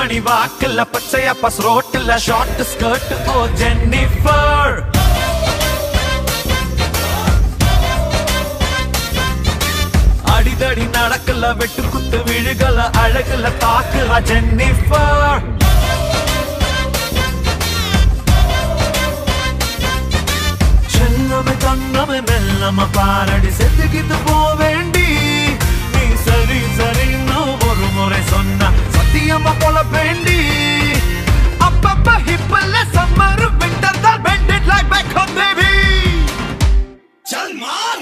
மணி வாக்குல பச்சையா பஸ் ரோட்டுல ஷார்ட் ஸ்கர்ட் ஓ ஜென்னிஃபர் அடிதடி நடக்கல வெட்டு குத்து விழுகல அழகுல தாக்குல ஜென்னிஃபர் செல்லமே தங்கமே மெல்லம பாரடி செத்துக்கிட்டு போவேண்டி நீ சரி சரின்னு ஒரு முறை சொன்ன சத்தியமா போல வேண்டி அப்பப்ப ஹிப்பல்ல summer winter that bended like back home baby चल मार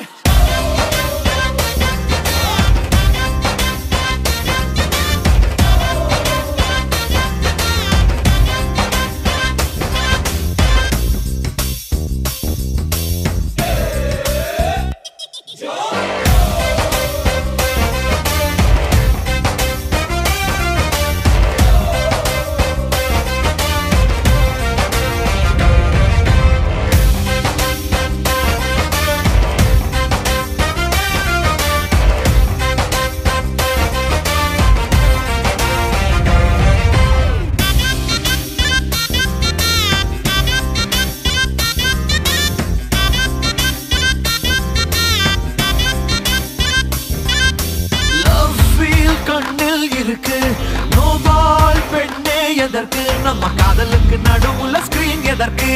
லவ் ஃபீல் கண்ணில் இருக்கு நோபால் பெண்ணே எதற்கு நம்ம காதலுக்கு நடுவுல ஸ்கிரீன் எதற்கு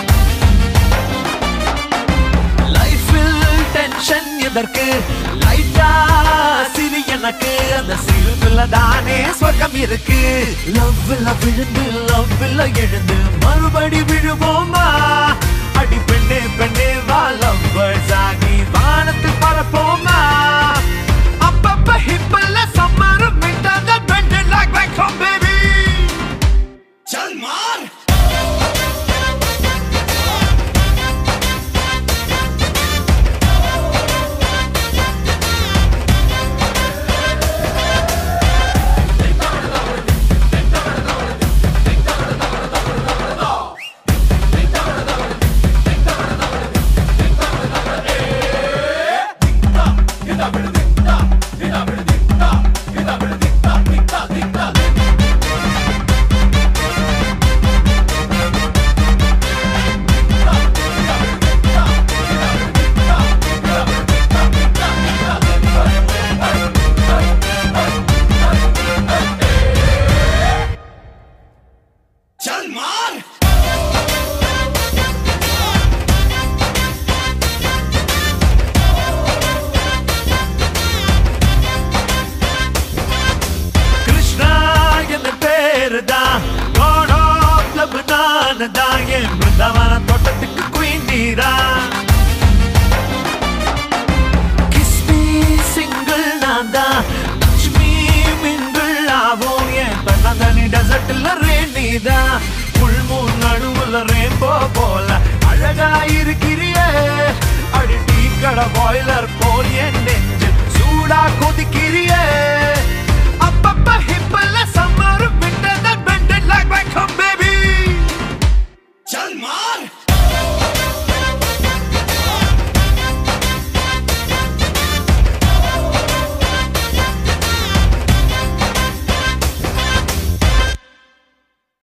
லைஃபில் டென்ஷன் எதற்கு லைட்டா சிரி எனக்கு அந்த சிரிப்புல தானே சொர்க்கம் இருக்கு லவ்ல விழுந்து லவ்ல எழுந்து மறுபடி விழுவோமா அடி பெண்ணே பெண்ணே வா லவ்வர்ஸ் ஆகி வானத்தில் பறப்போமா அப்பப்ப ஹிப்பல்ல summer winter that bended like back home baby चल मार चल मार கிருஷ்ணா என்ன பேரு தான் God of love நானு தான் என் பிருந்தாவன தோட்டத்துக்கு குயின் நீரா Kiss me single நான் தான் Touch me mingle ஆவோம் என் தன்னந்தனி டெசர்ட்ல ரேன் நீதான் புல் மூன் நடுவுல ரெயின்போ போல அழகா இருக்கிறியே அடி டீ கடை பாய்லர் போல் என் நெஞ்சு சூடா கொதிக்கிறியே